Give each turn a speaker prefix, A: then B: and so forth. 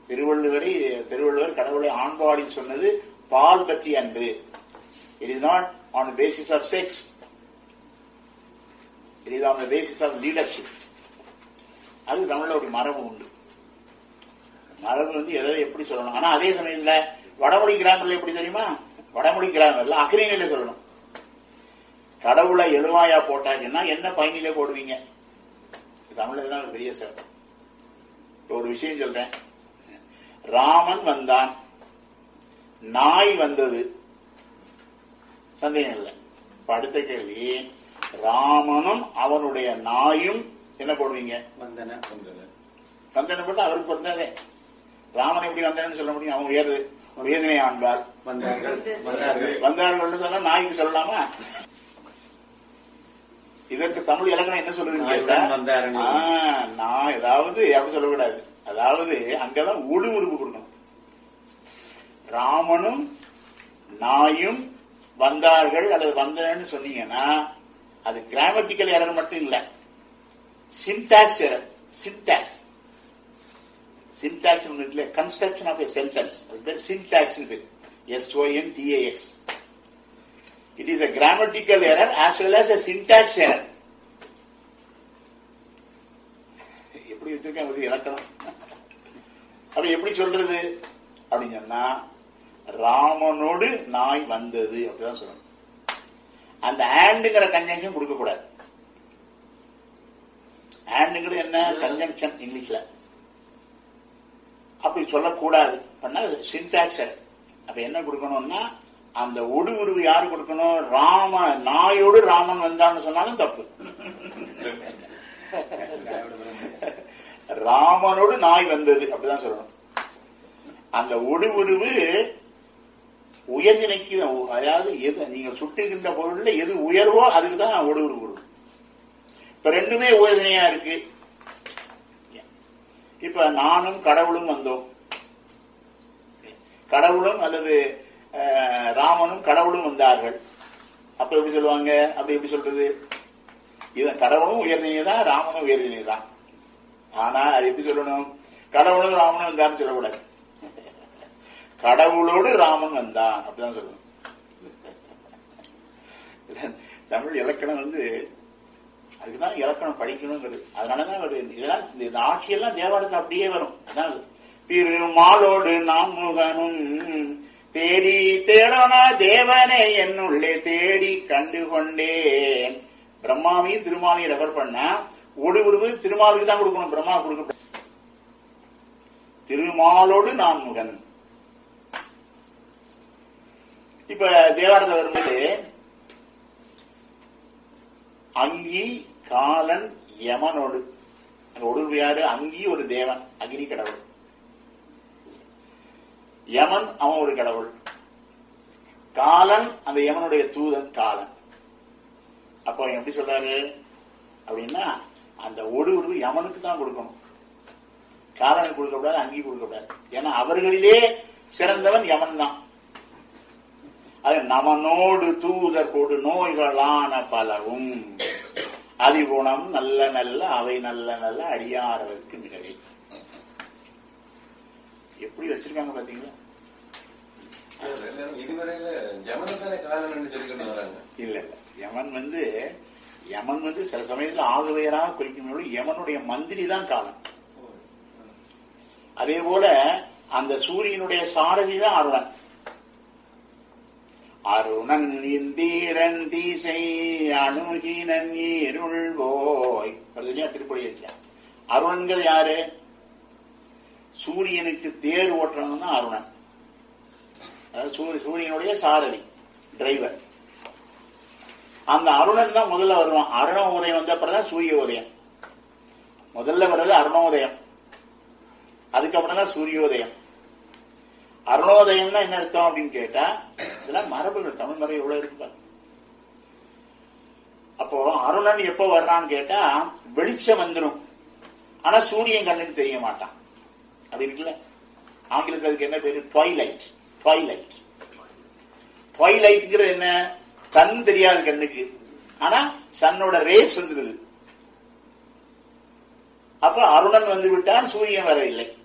A: திருவள்ளுவரை திருவள்ளுவர் கடவுளை ஆண்பாடி சொன்னது பால் பற்றி அன்று it is not on basis of sex it is on the basis of leadership அது தமிழ்ல ஒரு மரபு உண்டு மரபு வந்து எதை எப்படி சொல்லணும் ஆனா அதே சமயத்துல வடமொழி கிராமர்ல எப்படி தெரியுமா வடமொழி கிராமர்ல அக்ரிநிலை சொல்லணும் கடவுளை எழுவாயா போட்டாங்கன்னா என்ன பயனிலே போடுவீங்க தமிழ்ல தான் ஒரு பெரிய சிறப்பு இப்ப ஒரு விஷயம் சொல்றேன் ராமன் வந்தான் நாய் வந்தது சந்தேகம் இல்லை இப்ப அடுத்த கேள்வி ராமனும் அவனுடைய நாயும் என்ன போடுவீங்க
B: வந்தன
A: வந்தனை போட்டு அவருக்கு பிறந்தாதே ராமன் எப்படி வந்தான்னு சொல்ல முடியும் அவன் உயர் உயர்தினை ஆண்பார்
B: வந்தார்கள் வந்தார்கள்
A: வந்தார்கள் சொன்னா நாய்க்கு சொல்லலாமா இதற்கு தமிழ் இலக்கணம் என்ன சொல்லுதுன்னு
B: நாயுடன்
A: கேட்டா
B: வந்தாருன்னு.
A: ஆ, நான் ஏதாவது அப்படி சொல்லக்கூடாது அதாவது அங்கதான் ஒடு உறுப்பு கொடுக்கணும் ராமனும் நாயும் வந்தார்கள் அல்லது வந்தன்னு சொன்னீங்கன்னா அது கிராமட்டிக்கல் எரர் மட்டும் இல்ல சின்டாக்ஸ் எரர் சின்டாக்ஸ் சின்டாக்ஸ் இருக்குல்ல construction of a sentence syntax S O N T A X It is a grammatical error as well as a syntax error. எப்படி வச்சிருக்கேன் ஒரு இலக்கணம் அது எப்படி சொல்றது அப்படின்னு சொன்னா ராமனோடு நாய் வந்தது அப்படிதான் சொல்லணும் அந்த ஆண்டுங்கிற கன்ஜங்ஷன் கொடுக்க கூடாது ஆண்டுங்கிறது என்ன கன்ஜங்ஷன் இங்கிலீஷ்ல அப்படி சொல்லக்கூடாது பண்ணா சின்டாக்ஸ் அப்ப என்ன கொடுக்கணும்னா அந்த ஒடு உருவு யாரு கொடுக்கணும் ராம நாயோடு ராமன் வந்தான்னு சொன்னாலும் தப்பு ராமனோடு நாய் வந்தது அப்படிதான் சொல்லணும் அந்த ஒடு உருவு உயர்நிலைக்கு தான். அதாவது எது நீங்க சுட்டுகின்ற பொருள்ல எது உயர்வோ அதுக்கு தான் ஒடு உருவு கொடுக்கும் இப்ப ரெண்டுமே உயர்நிலையா இருக்கு இப்ப நானும் கடவுளும் வந்தோம் கடவுளும் அல்லது அஹ், ராமனும் கடவுளும் வந்தார்கள் அப்ப எப்படி சொல்லுவாங்க அப்படி எப்படி சொல்றது இது கடவுளும் உயர்நிலை தான் ராமனும் உயர்நிலை தான் ஆனா அது எப்படி சொல்லணும் கடவுளும் ராமனும் வந்தான்னு சொல்லக்கூடாது கடவுளோடு ராமன் வந்தான் அப்படிதான் சொல்லணும் தமிழ் இலக்கணம் வந்து அதுக்குதான் இலக்கணம் படிக்கணுங்கிறது அதனாலதான் ஒரு இதெல்லாம் இந்த ஆட்சியெல்லாம் தேவாலயத்தில் அப்படியே வரும் அதான் திருமாலோடு நாம் முகனும் தேடி தேடனா தேவனே என்னுள்ளே தேடி கண்டு கொண்டேன் பிரம்மாவையும் திருமாலையும் ரெஃபர் பண்ணா ஒடு உருவு திருமாலுக்கு தான் கொடுக்கணும் பிரம்மா கொடுக்க திருமாலோடு நான் முகன் இப்ப தேவாரத்தில் வரும்போது அங்கி காலன் யமனோடு அந்த ஒடுவு யாரு அங்கி ஒரு தேவன் அக்னி கடவுள் யமன் அவன் ஒரு கடவுள் காலன் அந்த யமனுடைய தூதன் காலன் அப்போ அவன் எப்படி சொல்றாரு அப்படின்னா அந்த ஒடு உருவு யமனுக்கு தான் கொடுக்கணும் காலனுக்கு கொடுக்கக்கூடாது அங்கி கொடுக்கக்கூடாது ஏன்னா அவர்களிலே சிறந்தவன் யமன் தான் அது நமனோடு தூதர் கொடு நோய்களான பலவும் அதிகுணம் நல்ல நல்ல அவை நல்ல நல்ல அடியாரவர்க்கு மிகவே எப்படி வச்சிருக்காங்க பாத்தீங்களா
C: இதுவரையில ஜமனத்தானே காலன்னு சொல்லிக்கிட்டு வராங்க
A: இல்ல இல்ல யமன் வந்து யமன் வந்து சில சமயத்துல ஆகுவையராக குறிக்கும் யமனுடைய மந்திரி தான் காலம் அதே போல அந்த சூரியனுடைய சாரதி தான் அருணன் அருணன் இந்தீரன் தீசை அணுகினன் இருள் போய் வருதுலையா திருப்பதி இருக்கான் அருணன்கள் யாரு சூரியனுக்கு தேர் ஓட்டுறவன் தான் அருணன் அதாவது சூரிய- சூரியனுடைய சாரதி டிரைவர் அந்த அருணன் தான் முதல்ல வருவான் அருண உதயம் வந்த அப்புறம் தான் சூரிய உதயம் முதல்ல வர்றது அருணோதயம் அதுக்கப்புறம் தான் சூரியோதயம் அருணோதயம்னா என்ன அர்த்தம் அப்படின்னு கேட்டா இதெல்லாம் மரபுகள் தமிழ் மரபு எவ்வளவு இருக்கு பாருங்க. அப்போ அருணன் எப்போ வர்றான்னு கேட்டா வெளிச்சம் வந்துடும் ஆனா சூரியன் கண்ணுக்கு தெரிய மாட்டான் அப்படி இருக்குல்ல ஆங்கிலத்தில் அதுக்கு என்ன பேரு ட்வைலைட் ட்வைலைட் ட்வைலைட்ங்கிறது என்ன சன் தெரியாது கண்ணுக்கு ஆனா சன்னோட ரேஸ் வந்துருது அப்ப அருணன் வந்து விட்டால் சூரியன் வரவில்லை